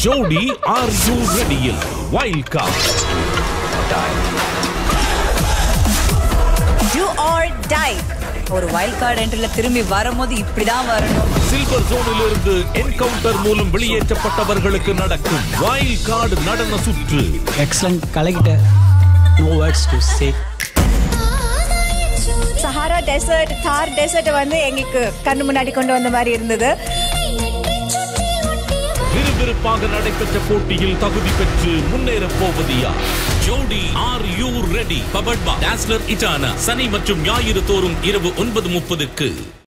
ஜோடி are you ரெடியில் wild card do or die ஒரு வைல்ட் கார்டு என்ட்ரில திரும்பி வரும்போது இப்படிதான் வரணும் சில்வர் ஜோனில் இருந்து என்கவுண்டர் மூலம் வெளியேற்றப்பட்டவர்களுக்கு நடக்கும் வைல்ட் கார்டு நடன சுற்று எக்ஸலண்ட் கலக்கிட்ட no words to say Sahara desert Thar desert வந்து எங்களுக்கு கண்ணு முன்னாடி கொண்டு வந்த மாதிரி இருந்தது விறுவிறுப்பாக நடைபெற்ற போட்டியில் தகுதி பெற்று முன்னேற போவது யார் ஜோடி ஆர் யூ ரெடி பபட்பா டாஸ்லர் இட்டானா சனி மற்றும் ஞாயிறு தோறும் இரவு ஒன்பது முப்பதுக்கு